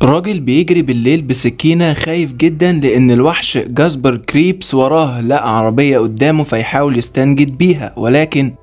راجل بيجري بالليل بسكينة خايف جدا لأن الوحش جاسبر كريبس وراه لقى عربية قدامه فيحاول يستنجد بيها ولكن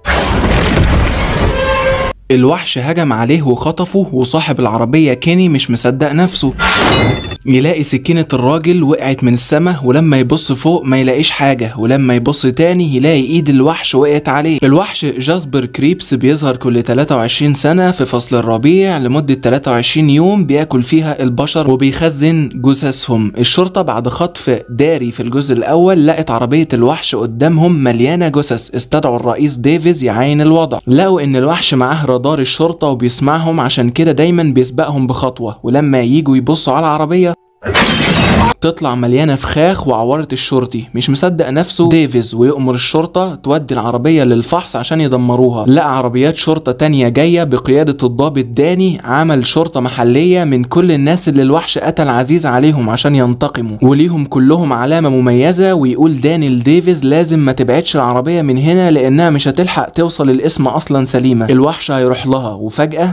الوحش هجم عليه وخطفه وصاحب العربية كيني مش مصدق نفسه يلاقي سكينة الراجل وقعت من السما ولما يبص فوق ما يلاقيش حاجة ولما يبص تاني يلاقي ايد الوحش وقعت عليه الوحش جاسبر كريبس بيظهر كل 23 سنة في فصل الربيع لمدة 23 يوم بياكل فيها البشر وبيخزن جثثهم الشرطة بعد خطف داري في الجزء الأول لقت عربية الوحش قدامهم مليانة جثث استدعوا الرئيس ديفيز يعاين الوضع لقوا ان الوحش معاه رادار الشرطة وبيسمعهم عشان كده دايما بيسبقهم بخطوة ولما ييجوا يبصوا على العربية تطلع مليانه فخاخ وعورة الشرطي مش مصدق نفسه ديفيز ويأمر الشرطة تودي العربية للفحص عشان يدمروها لقى عربيات شرطة تانية جاية بقيادة الضابط داني عمل شرطة محلية من كل الناس اللي الوحش قتل عزيز عليهم عشان ينتقموا وليهم كلهم علامة مميزة ويقول داني لديفيز لازم ما تبعدش العربية من هنا لأنها مش هتلحق توصل الاسم أصلا سليمة الوحش هيروح لها وفجأة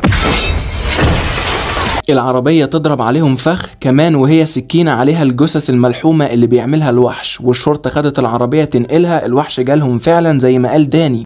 العربية تضرب عليهم فخ كمان وهي سكينة عليها الجثث الملحومة اللي بيعملها الوحش والشرطة خدت العربية تنقلها الوحش جالهم فعلا زي ما قال داني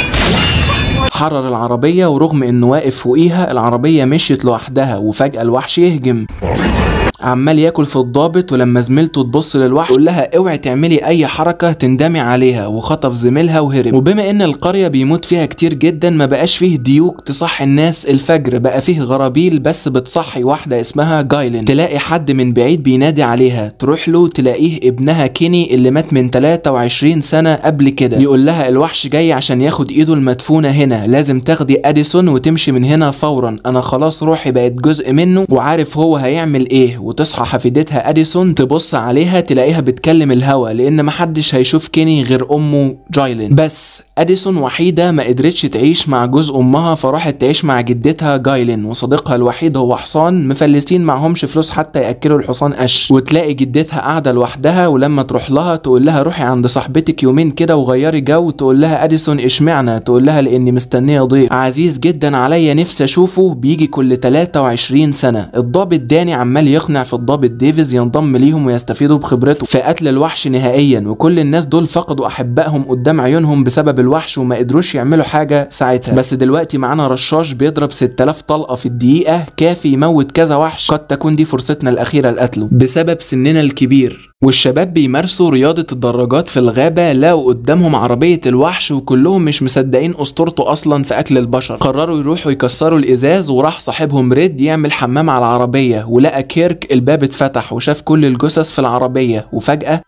حرر العربية ورغم انه واقف فوقيها العربية مشيت لوحدها وفجأة الوحش يهجم عمال ياكل في الضابط ولما زميلته تبص للوحش يقول لها اوعي تعملي اي حركه تندمي عليها وخطف زميلها وهرب وبما ان القريه بيموت فيها كتير جدا ما بقاش فيه ديوك تصحي الناس الفجر بقى فيه غرابيل بس بتصحي واحده اسمها جايلين تلاقي حد من بعيد بينادي عليها تروح له تلاقيه ابنها كيني اللي مات من 23 سنه قبل كده يقول لها الوحش جاي عشان ياخد ايده المدفونه هنا لازم تاخدي اديسون وتمشي من هنا فورا انا خلاص روحي بقت جزء منه وعارف هو هيعمل ايه وتصحى حفيدتها اديسون تبص عليها تلاقيها بتكلم الهوا لان محدش هيشوف كيني غير امه جايلين بس اديسون وحيده ما قدرتش تعيش مع جوز امها فراحت تعيش مع جدتها جايلين وصديقها الوحيد هو حصان مفلسين معهمش فلوس حتى ياكلوا الحصان قش وتلاقي جدتها قاعده لوحدها ولما تروح لها تقول لها روحي عند صاحبتك يومين كده وغيري جو تقول لها اديسون اشمعنى تقول لها لاني مستنيه ضيف عزيز جدا عليا نفسي اشوفه بيجي كل 23 سنه الضابط داني عمال يقنع في الضابط ديفيز ينضم ليهم ويستفيدوا بخبرته في قتل الوحش نهائيا وكل الناس دول فقدوا احبائهم قدام عيونهم بسبب الوحش وما قدروش يعملوا حاجه ساعتها بس دلوقتي معانا رشاش بيضرب 6000 طلقه في الدقيقه كافي يموت كذا وحش قد تكون دي فرصتنا الاخيره لقتله بسبب سننا الكبير والشباب بيمارسوا رياضة الدراجات في الغابة لقوا قدامهم عربية الوحش وكلهم مش مصدقين أسطورته أصلا في أكل البشر قرروا يروحوا يكسروا الإزاز وراح صاحبهم ريد يعمل حمام على العربية ولقى كيرك الباب اتفتح وشاف كل الجثث في العربية وفجأة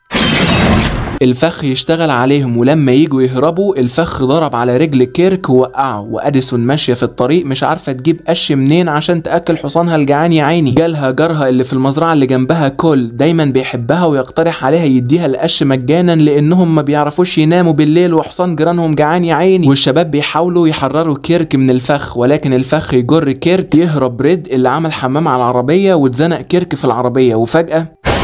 الفخ يشتغل عليهم ولما يجوا يهربوا الفخ ضرب على رجل كيرك ووقعه واديسون ماشيه في الطريق مش عارفه تجيب قش منين عشان تاكل حصانها الجعان يا عيني جالها جارها اللي في المزرعه اللي جنبها كل دايما بيحبها ويقترح عليها يديها القش مجانا لانهم ما بيعرفوش يناموا بالليل وحصان جيرانهم جعان يا عيني والشباب بيحاولوا يحرروا كيرك من الفخ ولكن الفخ يجر كيرك يهرب ريد اللي عمل حمام على العربيه واتزنق كيرك في العربيه وفجاه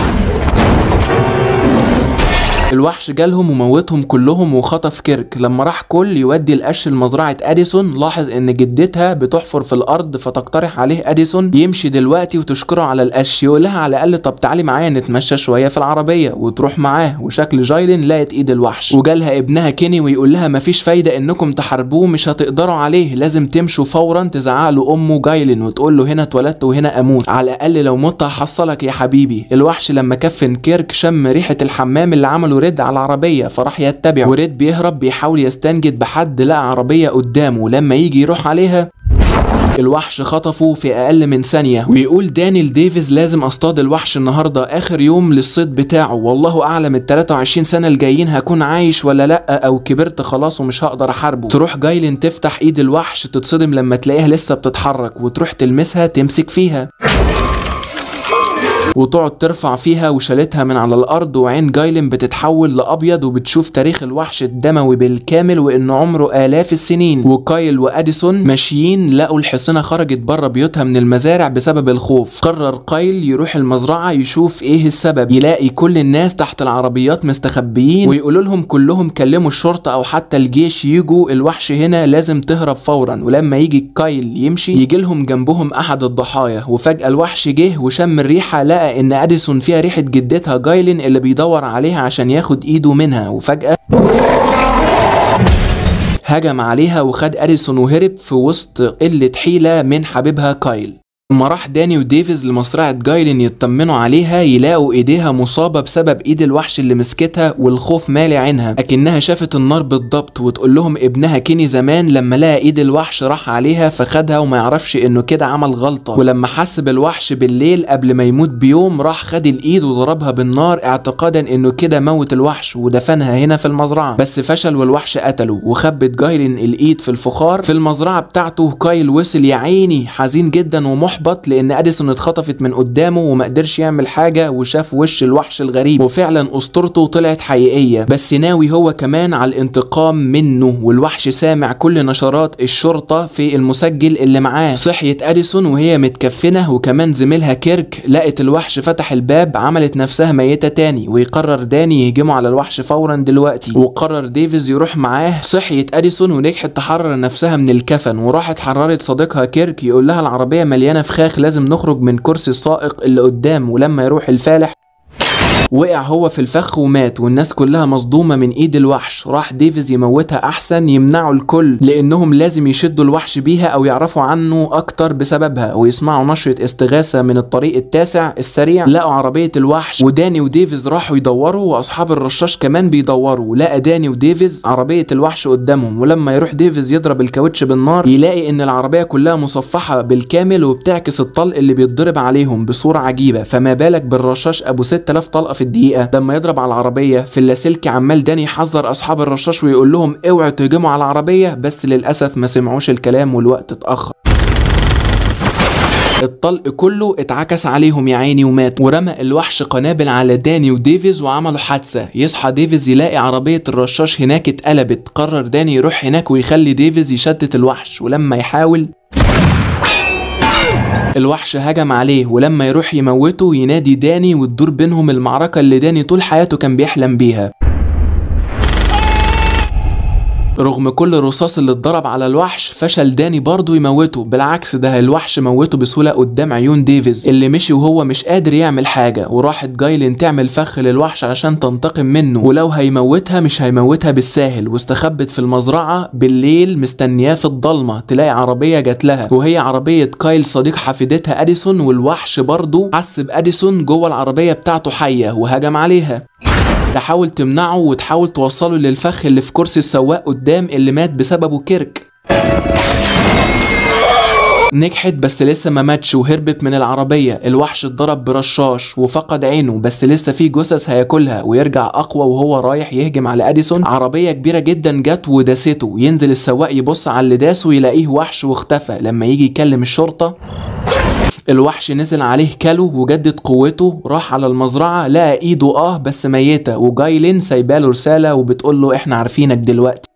الوحش جالهم وموتهم كلهم وخطف كيرك لما راح كل يودي القش لمزرعة اديسون لاحظ ان جدتها بتحفر في الارض فتقترح عليه اديسون يمشي دلوقتي وتشكره على القش يقول لها على الاقل طب تعالي معايا نتمشى شوية في العربية وتروح معاه وشكل جايلين لقت ايد الوحش وجالها ابنها كيني ويقول لها مفيش فايدة انكم تحاربوه مش هتقدروا عليه لازم تمشوا فورا تزعق له امه جايلين وتقول له هنا اتولدت وهنا اموت على الاقل لو مت هحصلك يا حبيبي الوحش لما كفن كيرك شم ريحة الحمام اللي عمله ريد على العربية فراح يتبعه وريد بيهرب بيحاول يستنجد بحد لقى عربية قدامه لما يجي يروح عليها الوحش خطفه في اقل من ثانيه ويقول دانيال ديفيز لازم اصطاد الوحش النهارده اخر يوم للصيد بتاعه والله اعلم ال 23 سنه الجايين هكون عايش ولا لا او كبرت خلاص ومش هقدر احاربه تروح جايلين تفتح ايد الوحش تتصدم لما تلاقيها لسه بتتحرك وتروح تلمسها تمسك فيها وتقعد ترفع فيها وشالتها من على الارض وعين جايلين بتتحول لابيض وبتشوف تاريخ الوحش الدموي بالكامل وانه عمره الاف السنين وكايل واديسون ماشيين لقوا الحصنه خرجت بره بيوتها من المزارع بسبب الخوف قرر كايل يروح المزرعه يشوف ايه السبب يلاقي كل الناس تحت العربيات مستخبيين ويقولوا لهم كلهم كلموا الشرطه او حتى الجيش يجوا الوحش هنا لازم تهرب فورا ولما يجي كايل يمشي يجي لهم جنبهم احد الضحايا وفجاه الوحش جه وشم الريحه لقى ان اديسون فيها ريحه جدتها جايلين اللي بيدور عليها عشان ياخد ايده منها وفجاه هجم عليها وخد اديسون وهرب في وسط قله حيله من حبيبها كايل لما راح داني وديفيز لمزرعة جايلين يطمنوا عليها يلاقوا ايديها مصابة بسبب ايد الوحش اللي مسكتها والخوف مالي عينها اكنها شافت النار بالضبط وتقول لهم ابنها كيني زمان لما لقى ايد الوحش راح عليها فخدها وما يعرفش انه كده عمل غلطة ولما حس بالوحش بالليل قبل ما يموت بيوم راح خد الايد وضربها بالنار اعتقادا انه كده موت الوحش ودفنها هنا في المزرعة بس فشل والوحش قتله وخبت جايلين الايد في الفخار في المزرعة بتاعته كايل وصل يا عيني حزين جدا ومحبط محبط لان اديسون اتخطفت من قدامه وما قدرش يعمل حاجه وشاف وش الوحش الغريب وفعلا اسطورته طلعت حقيقيه بس ناوي هو كمان على الانتقام منه والوحش سامع كل نشرات الشرطه في المسجل اللي معاه صحيت اديسون وهي متكفنه وكمان زميلها كيرك لقت الوحش فتح الباب عملت نفسها ميته تاني ويقرر داني يهجموا على الوحش فورا دلوقتي وقرر ديفيز يروح معاه صحيت اديسون ونجحت تحرر نفسها من الكفن وراحت حررت صديقها كيرك يقول لها العربيه مليانه فخاخ لازم نخرج من كرسي السائق اللي قدام ولما يروح الفالح وقع هو في الفخ ومات والناس كلها مصدومة من ايد الوحش راح ديفيز يموتها احسن يمنعوا الكل لانهم لازم يشدوا الوحش بيها او يعرفوا عنه اكتر بسببها ويسمعوا نشرة استغاثة من الطريق التاسع السريع لقوا عربية الوحش وداني وديفيز راحوا يدوروا واصحاب الرشاش كمان بيدوروا لقى داني وديفيز عربية الوحش قدامهم ولما يروح ديفيز يضرب الكاوتش بالنار يلاقي ان العربية كلها مصفحة بالكامل وبتعكس الطلق اللي بيتضرب عليهم بصورة عجيبة فما بالك بالرشاش ابو 6000 طلقة في الدقيقة لما يضرب على العربية في اللاسلكي عمال داني يحذر أصحاب الرشاش ويقول لهم اوعوا تهجموا على العربية بس للأسف ما سمعوش الكلام والوقت اتأخر الطلق كله اتعكس عليهم يا عيني ومات ورمى الوحش قنابل على داني وديفيز وعملوا حادثة يصحى ديفيز يلاقي عربية الرشاش هناك اتقلبت قرر داني يروح هناك ويخلي ديفيز يشتت الوحش ولما يحاول الوحش هجم عليه ولما يروح يموته ينادي داني وتدور بينهم المعركة اللي داني طول حياته كان بيحلم بيها رغم كل رصاص اللي اتضرب على الوحش فشل داني برضه يموته بالعكس ده الوحش موته بسهوله قدام عيون ديفيز اللي مشي وهو مش قادر يعمل حاجه وراحت جايلين تعمل فخ للوحش علشان تنتقم منه ولو هيموتها مش هيموتها بالساهل واستخبت في المزرعه بالليل مستنياه في الضلمه تلاقي عربيه جات لها وهي عربيه كايل صديق حفيدتها اديسون والوحش برضه حس باديسون جوه العربيه بتاعته حيه وهجم عليها تحاول تمنعه وتحاول توصله للفخ اللي في كرسي السواق قدام اللي مات بسببه كيرك نجحت بس لسه ما ماتش وهربت من العربية الوحش اتضرب برشاش وفقد عينه بس لسه في جثث هياكلها ويرجع أقوى وهو رايح يهجم على أديسون عربية كبيرة جدا جت وداسته ينزل السواق يبص على اللي داسه يلاقيه وحش واختفى لما يجي يكلم الشرطة الوحش نزل عليه كلو وجدد قوته راح على المزرعة لقى ايده اه بس ميتة وجايلين سايباله رسالة وبتقول له احنا عارفينك دلوقتي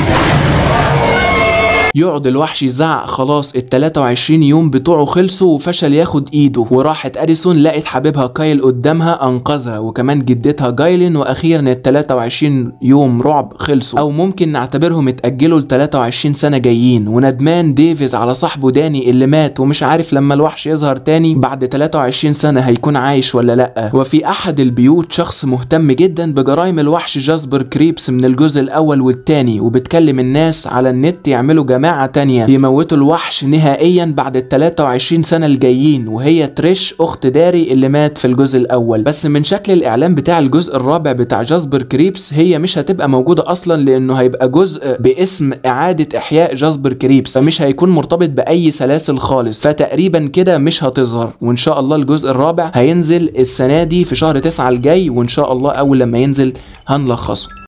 يقعد الوحش يزعق خلاص ال 23 يوم بتوعه خلصوا وفشل ياخد ايده وراحت اديسون لقت حبيبها كايل قدامها انقذها وكمان جدتها جايلين واخيرا ال 23 يوم رعب خلصوا او ممكن نعتبرهم اتاجلوا ل 23 سنه جايين وندمان ديفيز على صاحبه داني اللي مات ومش عارف لما الوحش يظهر تاني بعد 23 سنه هيكون عايش ولا لا وفي احد البيوت شخص مهتم جدا بجرائم الوحش جاسبر كريبس من الجزء الاول والتاني وبتكلم الناس على النت يعملوا جماعه تانية يموتوا الوحش نهائيا بعد ال 23 سنه الجايين وهي تريش اخت داري اللي مات في الجزء الاول بس من شكل الاعلان بتاع الجزء الرابع بتاع جاسبر كريبس هي مش هتبقى موجوده اصلا لانه هيبقى جزء باسم اعاده احياء جاسبر كريبس فمش هيكون مرتبط باي سلاسل خالص فتقريبا كده مش هتظهر وان شاء الله الجزء الرابع هينزل السنه دي في شهر 9 الجاي وان شاء الله اول لما ينزل هنلخصه